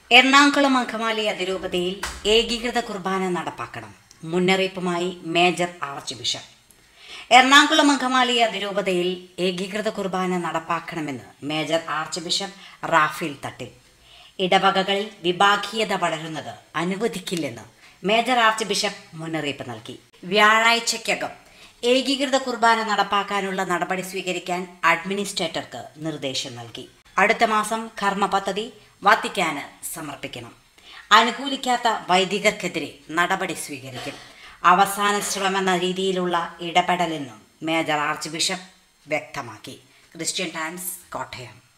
എറണാകുളം അങ്കമാലി അതിരൂപതയിൽ ഏകീകൃത കുർബാന നടപ്പാക്കണം മുന്നറിയിപ്പുമായി major archbishop Ernakulam Angamaly അതിരൂപതയിൽ ഏകീകൃത കുർബാന നടപ്പാക്കണമെന്ന് major archbishop Raphael Thattil ഇടവകകളിൽ വിഭാഗീയത വളരുന്നത് അനുവദിക്കില്ലെന്ന് മേജർ ആർച്ച് ബിഷപ്പ് മുന്നറിയിപ്പ് നൽകി വ്യാഴാഴ്ചയ്ക്കകം ഏകീകൃത കുർബാന നടപ്പാക്കാനുള്ള നടപടി സ്വീകരിക്കാൻ അഡ്മിനിസ്ട്രേറ്റർക്ക് നിർദ്ദേശം നൽകി അടുത്ത മാസം കർമ്മ പദ്ധതി വത്തിക്കാന് സമർപ്പിക്കണം അനുകൂലിക്കാത്ത വൈദികർക്കെതിരെ നടപടി സ്വീകരിക്കും അവസാന ശ്രമമെന്ന രീതിയിലുള്ള ഇടപെടലെന്നും മേജർ ആർച്ച് ബിഷപ്പ് വ്യക്തമാക്കി ക്രിസ്ത്യൻ ടൈംസ് കോട്ടയം